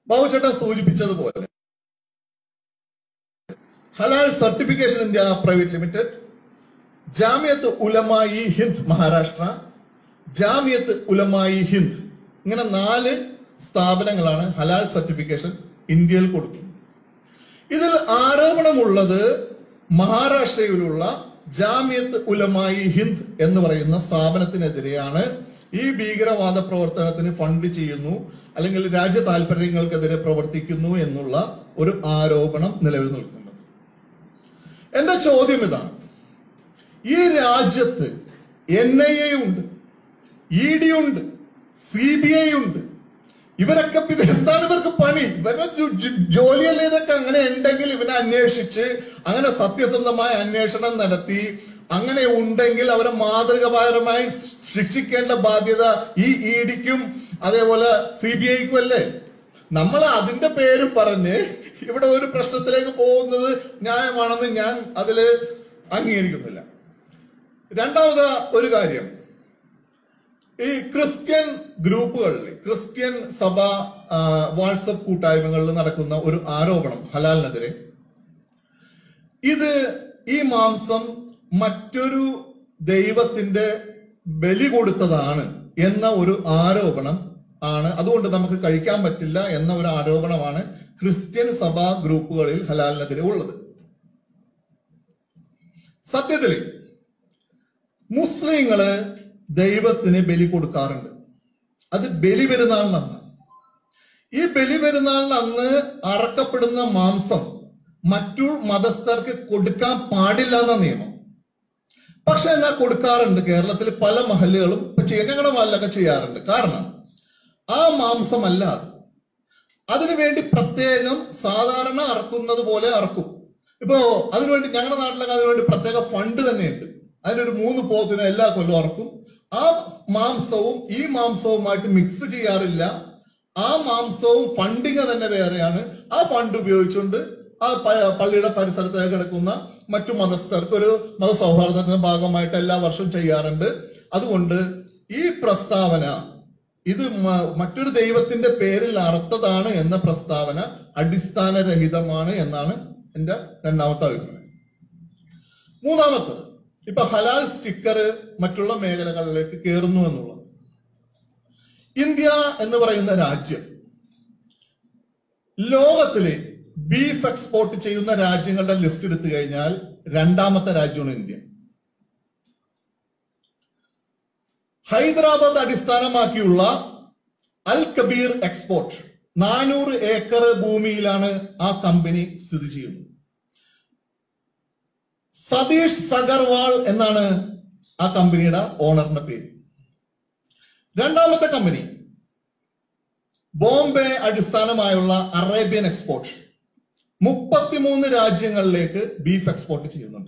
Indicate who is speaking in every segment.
Speaker 1: ബാബുചേട്ടൻ സൂചിപ്പിച്ചതുപോലെ halal certification India private limited Jamiat Ulama Hind Maharashtra Jamiat Ulama Hind ഇങ്ങനെ നാല് സ്ഥാപനങ്ങളാണ് ഹലാൽ സർട്ടിഫിക്കേഷൻ ഇന്ത്യയിൽ കൊടുക്കുന്നത് ഇതിൽ ആരോപണമുള്ളത് മഹാരാഷ്ട്രയിലുള്ള ജാമിയത്ത് ഉലമായി ഹിന്ദ് എന്ന് പറയുന്ന സ്ഥാപനത്തിനെതിരെയാണ് ഈ ഭീകരവാദ പ്രവർത്തനത്തിന് ഫണ്ട് ചെയ്യുന്നു അല്ലെങ്കിൽ രാജ്യ താല്പര്യങ്ങൾക്കെതിരെ പ്രവർത്തിക്കുന്നു എന്നുള്ള ഒരു ആരോപണം നിലവിൽ നിൽക്കുന്നത് എന്റെ ചോദ്യം ഇതാണ് ഈ രാജ്യത്ത് എൻ ഐ എ ഉണ്ട് ഇ ഡി ഉണ്ട് സി ബി ഐ ഉണ്ട് ഇവരൊക്കെ പിന്നെ എന്താണ് ഇവർക്ക് പണി ഇവരുടെ ജോ- ജോ- ജോലിയല്ലേ ഇതൊക്കെ അങ്ങനെ ഉണ്ടെങ്കിൽ ഇവനെ അന്വേഷിച്ച് അങ്ങനെ സത്യസന്ധമായ അന്വേഷണം നടത്തി അങ്ങനെ ഉണ്ടെങ്കിൽ അവരെ മാതൃകപരമായി ശിക്ഷിക്കേണ്ട ബാധ്യത ഈ ഇ ഡിക്കും അതേപോലെ സി ബി ഐക്കും അല്ലേ നമ്മൾ അതിന്റെ പേരും പറഞ്ഞ് ഇവിടെ ഒരു പ്രശ്നത്തിലേക്ക് പോകുന്നത് ന്യായമാണെന്ന് ഞാൻ അതില് അംഗീകരിക്കുന്നില്ല രണ്ടാമത് ഒരു കാര്യം ഈ ക്രിസ്ത്യൻ ഗ്രൂപ്പുകളിൽ ക്രിസ്ത്യൻ സഭ ആ, വാട്സപ്പ് കൂട്ടായ്മകളിൽ നടക്കുന്ന ഒരു ആരോപണം ഹലാലിനെതിരെ ഇത് ഈ മാംസം മറ്റൊരു ദൈവത്തിന്റെ ബലി കൊടുത്തതാണ് എന്ന ഒരു ആരോപണം ആണ് അതുകൊണ്ട് നമുക്ക് കഴിക്കാൻ പറ്റില്ല എന്ന ഒരു ആരോപണമാണ് ക്രിസ്ത്യൻ സഭാ ഗ്രൂപ്പുകളിൽ ഹലാലിനെതിരെ ഉള്ളത് സത്യത്തില് മുസ്ലിങ്ങള് ദൈവത്തിന് ബലി കൊടുക്കാറുണ്ട് അത് ബലി പെരുന്നാളിനന്ന് ഈ ബലി പെരുന്നാളിന് അന്ന് അറക്കപ്പെടുന്ന മാംസം മറ്റു മതസ്ഥർക്ക് കൊടുക്കാൻ പാടില്ല എന്ന നിയമം പക്ഷെ എന്നാ കൊടുക്കാറുണ്ട് കേരളത്തിൽ പല മഹല്ലുകളും ഇപ്പൊ ചെയ്യ- ഞങ്ങളുടെ മഹലൊക്കെ ചെയ്യാറുണ്ട് കാരണം ആ മാംസമല്ല അത് അതിനുവേണ്ടി പ്രത്യേകം സാധാരണ അറക്കുന്നത് പോലെ അറക്കും ഇപ്പോ അതിനുവേണ്ടി ഞങ്ങളുടെ നാട്ടിലൊക്കെ അതിനുവേണ്ടി പ്രത്യേക ഫണ്ട് തന്നെയുണ്ട് അതിനൊരു മൂന്ന് പോത്തിന് എല്ലാ കൊല്ലവും അറക്കും ആ മാംസവും ഈ മാംസവുമായിട്ട് മിക്സ് ചെയ്യാറില്ല ആ മാംസവും ഫണ്ടിങ് തന്നെ വേറെയാണ് ആ ഫണ്ട് ഉപയോഗിച്ചുകൊണ്ട് ആ പ- പള്ളിയുടെ പരിസരത്ത് കിടക്കുന്ന മറ്റു മതസ്ഥർക്ക് ഒരു മതസൗഹാർദ്ദത്തിന്റെ ഭാഗമായിട്ട് എല്ലാ വർഷവും ചെയ്യാറുണ്ട് അതുകൊണ്ട് ഈ പ്രസ്താവന ഇത് മ- മറ്റൊരു ദൈവത്തിന്റെ പേരിൽ അർത്ഥതാണ് എന്ന പ്രസ്താവന അടിസ്ഥാനരഹിതമാണ് എന്നാണ് എന്റെ രണ്ടാമത്തെ അഭിപ്രായം മൂന്നാമത്തത് ഇപ്പൊ ഹലാൽ സ്റ്റിക്കർ മറ്റുള്ള മേഖലകളിലേക്ക് കയറുന്നു എന്നുള്ളത് ഇന്ത്യ എന്ന് പറയുന്ന രാജ്യം ലോകത്തിലെ ബീഫ് എക്സ്പോർട്ട് ചെയ്യുന്ന രാജ്യങ്ങളുടെ ലിസ്റ്റ് എടുത്തു കഴിഞ്ഞാൽ രണ്ടാമത്തെ രാജ്യമാണ് ഇന്ത്യ ഹൈദരാബാദ് അടിസ്ഥാനമാക്കിയുള്ള അൽ കബീർ എക്സ്പോർട്ട് നാനൂറ് ഏക്കർ ഭൂമിയിലാണ് ആ കമ്പനി സ്ഥിതി ചെയ്യുന്നത് സതീഷ് സഗർവാൾ എന്നാണ് ആ കമ്പനിയുടെ ഓണറിന്റെ പേര് രണ്ടാമത്തെ കമ്പനി ബോംബെ അടിസ്ഥാനമായുള്ള അറേബ്യൻ എക്സ്പോർട്ട് മുപ്പത്തിമൂന്ന് രാജ്യങ്ങളിലേക്ക് ബീഫ് എക്സ്പോർട്ട് ചെയ്യുന്നുണ്ട്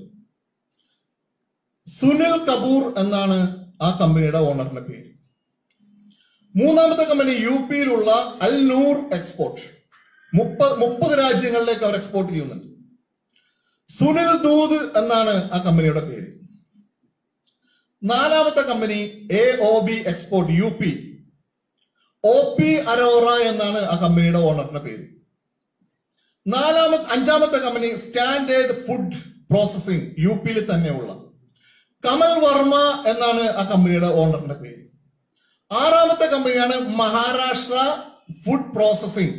Speaker 1: സുനിൽ കപൂർ എന്നാണ് ആ കമ്പനിയുടെ ഓണറിന്റെ പേര് മൂന്നാമത്തെ കമ്പനി യു പിയിലുള്ള അൽ നൂർ എക്സ്പോർട്ട് മുപ്പത് മുപ്പത് രാജ്യങ്ങളിലേക്ക് അവർ എക്സ്പോർട്ട് ചെയ്യുന്നുണ്ട് സുനിൽ ദൂത് എന്നാണ് ആ കമ്പനിയുടെ പേര് നാലാമത്തെ company A O B export U P O P Arora എന്നാണ് ആ കമ്പനിയുടെ ഓണറിന്റെ പേര് നാലാമത്തെ അഞ്ചാമത്തെ company standard food processing U പിയിൽ തന്നെയുള്ള കമൽ വർമ്മ എന്നാണ് ആ കമ്പനിയുടെ ഓണറിന്റെ പേര് ആറാമത്തെ കമ്പനിയാണ് മഹാരാഷ്ട്ര ഫുഡ് പ്രോസസിംഗ്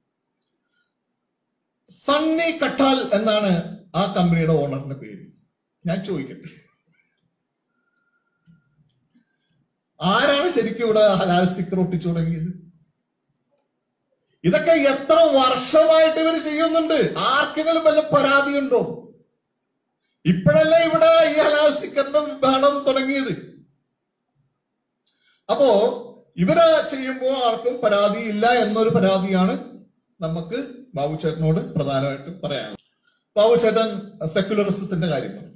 Speaker 1: സണ്ണി കട്ടാൽ എന്നാണ് ആ കമ്പനിയുടെ ഓണറിന്റെ പേര് ഞാൻ ചോദിക്കട്ടെ ആരാണ് ശരിക്കും ഇവിടെ ഹലാൽ സ്റ്റിക്കർ ഒട്ടിച്ചു തുടങ്ങിയത് ഇതൊക്കെ എത്ര വർഷമായിട്ട് ഇവർ ചെയ്യുന്നുണ്ട് ആർക്കെങ്കിലും വല്ല പരാതിയുണ്ടോ ഇപ്പോഴല്ലേ ഇവിടെ ഈ ഹലാൽ സ്റ്റിക്കറിന്റെ ബഹളം തുടങ്ങിയത് അപ്പോ ഇവര് ചെയ്യുമ്പോൾ ആർക്കും പരാതിയില്ല എന്നൊരു പരാതിയാണ് നമുക്ക് ബാബുചേട്ടനോട് പ്രധാനമായിട്ടും പറയാനുള്ളത് ബാബുചേട്ടൻ സെക്യുലറിസത്തിന്റെ കാര്യം പറഞ്ഞു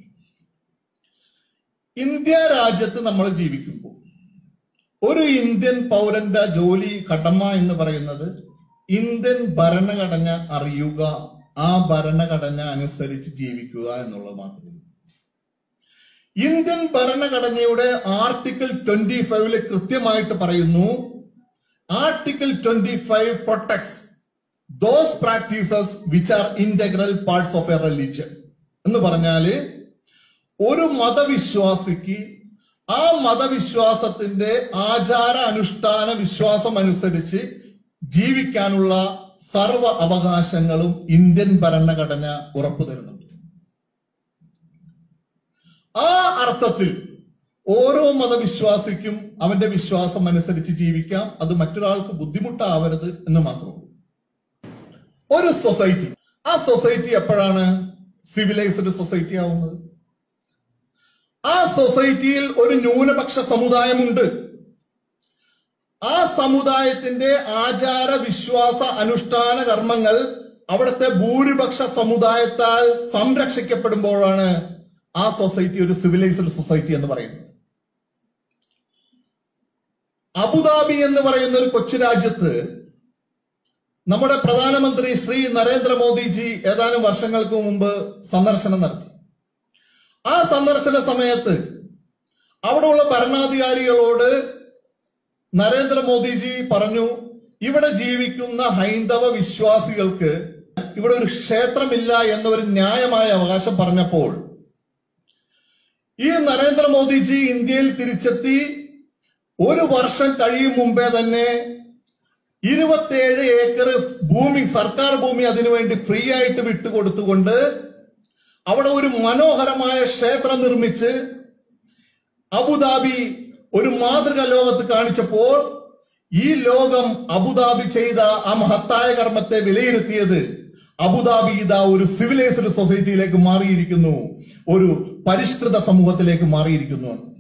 Speaker 1: ഇന്ത്യ രാജ്യത്ത് നമ്മൾ ജീവിക്കുമ്പോൾ ഒരു ഇന്ത്യൻ പൗരന്റെ ജോലി കടമ എന്ന് പറയുന്നത് ഇന്ത്യൻ ഭരണഘടന അറിയുക ആ ഭരണഘടന അനുസരിച്ച് ജീവിക്കുക എന്നുള്ളത് മാത്രമേ ഇന്ത്യൻ ഭരണഘടനയുടെ ആർട്ടിക്കിൾ ട്വന്റി ഫൈവില് കൃത്യമായിട്ട് പറയുന്നു article twenty five protects those practices which are integral parts of a religion എന്ന് പറഞ്ഞാല് ഒരു മതവിശ്വാസിക്ക് ആ മതവിശ്വാസത്തിന്റെ ആചാര അനുഷ്ഠാന വിശ്വാസം അനുസരിച്ച് ജീവിക്കാനുള്ള സർവ അവകാശങ്ങളും ഇന്ത്യൻ ഭരണഘടന ഉറപ്പു തരുന്നുണ്ട് ആ അർത്ഥത്തിൽ ഓരോ മതവിശ്വാസിക്കും അവന്റെ വിശ്വാസം അനുസരിച്ച് ജീവിക്കാം അത് മറ്റൊരാൾക്ക് ബുദ്ധിമുട്ടാവരുത് എന്ന് മാത്രമേ ഉള്ളൂ ഒരു സൊസൈറ്റി ആ സൊസൈറ്റി എപ്പോഴാണ് സിവിലൈസ്ഡ് സൊസൈറ്റി ആവുന്നത് ആ സൊസൈറ്റിയിൽ ഒരു ന്യൂനപക്ഷ സമുദായമുണ്ട് ആ സമുദായത്തിന്റെ ആചാര വിശ്വാസ അനുഷ്ഠാന കർമ്മങ്ങൾ അവിടുത്തെ ഭൂരിപക്ഷ സമുദായത്താൽ സംരക്ഷിക്കപ്പെടുമ്പോഴാണ് ആ സൊസൈറ്റി ഒരു സിവിലൈസ്ഡ് സൊസൈറ്റി എന്ന് പറയുന്നത് അബുദാബി എന്ന് പറയുന്ന ഒരു കൊച്ചു രാജ്യത്ത് നമ്മുടെ പ്രധാനമന്ത്രി ശ്രീ നരേന്ദ്രമോദിജി ഏതാനും വർഷങ്ങൾക്ക് മുമ്പ് സന്ദർശനം നടത്തി ആ സന്ദർശന സമയത്ത് അവിടെയുള്ള ഭരണാധികാരികളോട് നരേന്ദ്രമോദിജി പറഞ്ഞു ഇവിടെ ജീവിക്കുന്ന ഹൈന്ദവ വിശ്വാസികൾക്ക് ഇവിടെ ഒരു ക്ഷേത്രമില്ല എന്ന ഒരു ന്യായമായ അവകാശം പറഞ്ഞപ്പോൾ ഈ നരേന്ദ്രമോദിജി ഇന്ത്യയിൽ തിരിച്ചെത്തി ഒരു വർഷം കഴിയും മുമ്പേ തന്നെ ഇരുപത്തിയേഴ് ഏക്കർ ഭൂമി സർക്കാർ ഭൂമി അതിനുവേണ്ടി ഫ്രീ ആയിട്ട് വിട്ടുകൊടുത്തുകൊണ്ട് അവിടെ ഒരു മനോഹരമായ ക്ഷേത്രം നിർമ്മിച്ച് അബുദാബി ഒരു മാതൃക ലോകത്ത് കാണിച്ചപ്പോൾ ഈ ലോകം അബുദാബി ചെയ്ത ആ മഹത്തായ കർമ്മത്തെ വിലയിരുത്തിയത് അബുദാബി ഇതാ ഒരു സിവിലൈസ്ഡ് സൊസൈറ്റിയിലേക്ക് മാറിയിരിക്കുന്നു ഒരു പരിഷ്കൃത സമൂഹത്തിലേക്ക് മാറിയിരിക്കുന്നു എന്ന്.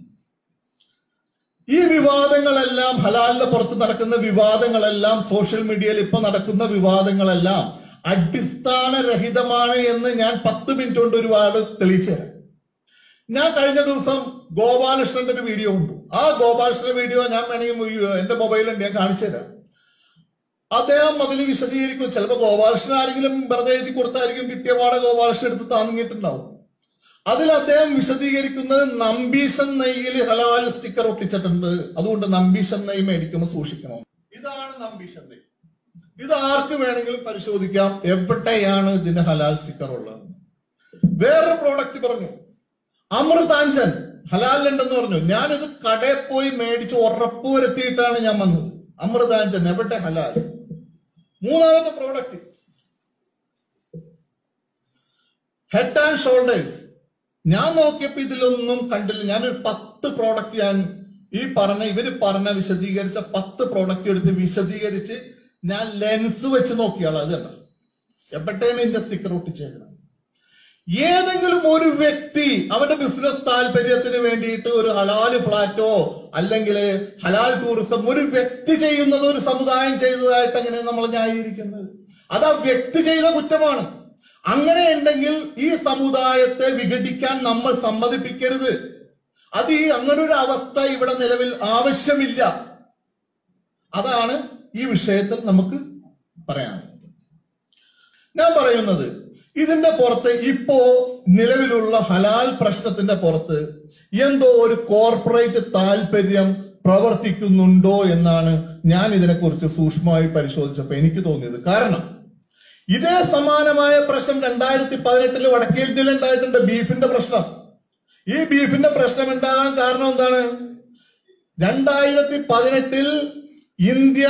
Speaker 1: ഈ വിവാദങ്ങളെല്ലാം ഹലാലിന്റെ പുറത്ത് നടക്കുന്ന വിവാദങ്ങളെല്ലാം സോഷ്യൽ മീഡിയയിൽ ഇപ്പൊ നടക്കുന്ന വിവാദങ്ങളെല്ലാം അടിസ്ഥാനരഹിതമാണ് എന്ന് ഞാൻ പത്ത് മിനിറ്റ് കൊണ്ട് ഒരുപാട് തെളിയിച്ചു തരാം ഞാൻ കഴിഞ്ഞ ദിവസം ഗോപാലകൃഷ്ണന്റെ ഒരു വീഡിയോ ഉണ്ട് ആ ഗോപാലകൃഷ്ണന്റെ വീഡിയോ ഞാൻ വേണമെങ്കിൽ എന്റെ മൊബൈലുണ്ട് ഞാൻ കാണിച്ചു തരാം അദ്ദേഹം അതിൽ വിശദീകരിക്കും ചിലപ്പോൾ ഗോപാലകൃഷ്ണൻ ആരെങ്കിലും വെറുതെ എഴുതി കൊടുത്തായിരിക്കും കിട്ടിയ പാടെ ഗോപാലകൃഷ്ണൻ എടുത്ത് താങ്ങിയിട്ടുണ്ടാവും അതിൽ അദ്ദേഹം വിശദീകരിക്കുന്നത് നമ്പീശൻ നെയ്യിൽ ഹലാൽ സ്റ്റിക്കർ ഒട്ടിച്ചിട്ടുണ്ട് അതുകൊണ്ട് നമ്പീശൻ നെയ് മേടിക്കുമ്പോൾ സൂക്ഷിക്കണം ഇതാണ് നമ്പീശൻ നെയ് ഇത് ആർക്ക് വേണമെങ്കിലും പരിശോധിക്കാം എവിടെയാണ് ഇതിന് ഹലാൽ സ്റ്റിക്കർ ഉള്ളത് വേറൊരു പ്രോഡക്റ്റ് പറഞ്ഞു അമൃതാഞ്ചൻ ഹലാലുണ്ടെന്ന് പറഞ്ഞു ഞാനിത് കടയിൽ പോയി മേടിച്ച് ഉറപ്പ് വരുത്തിയിട്ടാണ് ഞാൻ വന്നത് അമൃതാഞ്ചൻ എവിടെ ഹലാൽ മൂന്നാമത്തെ പ്രോഡക്റ്റ് ഹെഡ് ആൻഡ് ഷോൾഡേഴ്സ് ഞാൻ നോക്കിയപ്പോ ഇതിലൊന്നും കണ്ടില്ല ഞാനൊരു പത്ത് പ്രോഡക്റ്റ് ഞാൻ ഈ പറഞ്ഞ ഇവര് പറഞ്ഞ വിശദീകരിച്ച പത്ത് പ്രോഡക്റ്റ് എടുത്ത് വിശദീകരിച്ച് ഞാൻ ലെൻസ് വെച്ച് നോക്കിയാളാ അത് കണ്ട എപ്പോഴത്തേനും ഇതിന്റെ സ്റ്റിക്കർ ഒട്ടിച്ചേക്കണം ഏതെങ്കിലും ഒരു വ്യക്തി അവന്റെ ബിസിനസ് താല്പര്യത്തിന് വേണ്ടിയിട്ട് ഒരു ഹലാല് ഫ്ലാറ്റോ അല്ലെങ്കിൽ ഹലാൽ ടൂറിസം ഒരു വ്യക്തി ചെയ്യുന്നത് ഒരു സമുദായം ചെയ്തതായിട്ട് എങ്ങനെ നമ്മൾ ന്യായീകരിക്കുന്നത് അത് ആ വ്യക്തി ചെയ്ത കുറ്റമാണ് അങ്ങനെ ഉണ്ടെങ്കിൽ ഈ സമുദായത്തെ വിഘടിക്കാൻ നമ്മൾ സമ്മതിപ്പിക്കരുത് അത് ഈ അങ്ങനെ ഒരു അവസ്ഥ ഇവിടെ നിലവിൽ ആവശ്യമില്ല അതാണ് ഈ വിഷയത്തിൽ നമുക്ക് പറയാനുള്ളത് ഞാൻ പറയുന്നത് ഇതിന്റെ പുറത്ത് ഇപ്പോ നിലവിലുള്ള ഹലാൽ പ്രശ്നത്തിന്റെ പുറത്ത് എന്തോ ഒരു കോർപ്പറേറ്റ് താല്പര്യം പ്രവർത്തിക്കുന്നുണ്ടോ എന്നാണ് ഞാൻ ഇതിനെക്കുറിച്ച് സൂക്ഷ്മമായി പരിശോധിച്ചപ്പോൾ എനിക്ക് തോന്നിയത് കാരണം ഇതേ സമാനമായ പ്രശ്നം രണ്ടായിരത്തി പതിനെട്ടില് വടക്കേ ഇന്ത്യയിൽ ഉണ്ടായിട്ടുണ്ട് ബീഫിന്റെ പ്രശ്നം ഈ ബീഫിന്റെ പ്രശ്നം ഉണ്ടാകാൻ കാരണം എന്താണ് രണ്ടായിരത്തി പതിനെട്ടിൽ India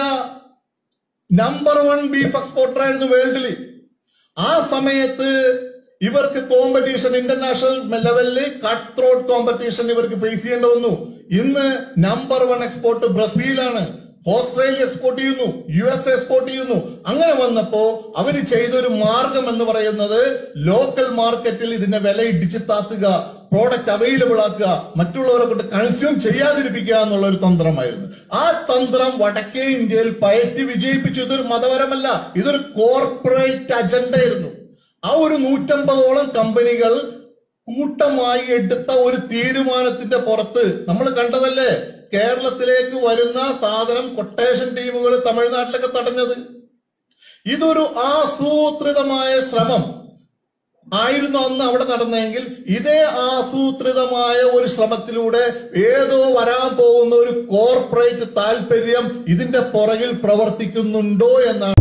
Speaker 1: number one beef exporter ആയിരുന്നു വേൾഡിൽ ആ സമയത്ത് ഇവർക്ക് കോമ്പറ്റീഷൻ ഇന്റർനാഷണൽ ലെവലിൽ കട്ട് ത്രോട്ട് കോമ്പറ്റീഷൻ ഇവർക്ക് ഫേസ് ചെയ്യേണ്ടി വന്നു ഇന്ന് നമ്പർ വൺ എക്സ്പോർട്ട് ബ്രസീലാണ് ഓസ്ട്രേലിയ എക്സ്പോർട്ട് ചെയ്യുന്നു യു എസ് എക്സ്പോർട്ട് ചെയ്യുന്നു അങ്ങനെ വന്നപ്പോ അവര് ചെയ്തൊരു മാർഗം എന്ന് പറയുന്നത് ലോക്കൽ മാർക്കറ്റിൽ ഇതിന്റെ വില ഇടിച്ചു താത്തുക പ്രോഡക്റ്റ് അവൈലബിൾ ആക്കുക മറ്റുള്ളവരെ കൊണ്ട് കൺസ്യൂം ചെയ്യാതിരിപ്പിക്കുക എന്നുള്ള ഒരു തന്ത്രമായിരുന്നു ആ തന്ത്രം വടക്കേ ഇന്ത്യയിൽ പയറ്റി വിജയിപ്പിച്ചു ഇതൊരു മതപരമല്ല ഇതൊരു കോർപ്പറേറ്റ് അജണ്ടയായിരുന്നു ആ ഒരു നൂറ്റമ്പതോളം കമ്പനികൾ കൂട്ടമായി എടുത്ത ഒരു തീരുമാനത്തിന്റെ പുറത്ത് നമ്മൾ കണ്ടതല്ലേ കേരളത്തിലേക്ക് വരുന്ന സാധനം കൊട്ടേഷൻ ടീമുകൾ തമിഴ്നാട്ടിലൊക്കെ തടഞ്ഞത് ഇതൊരു ആസൂത്രിതമായ ശ്രമം ആയിരുന്നു അന്ന് അവിടെ നടന്നെങ്കിൽ ഇതേ ആസൂത്രിതമായ ഒരു ശ്രമത്തിലൂടെ ഏതോ വരാൻ പോകുന്ന ഒരു കോർപ്പറേറ്റ് താല്പര്യം ഇതിന്റെ പുറകിൽ പ്രവർത്തിക്കുന്നുണ്ടോ എന്നാണ്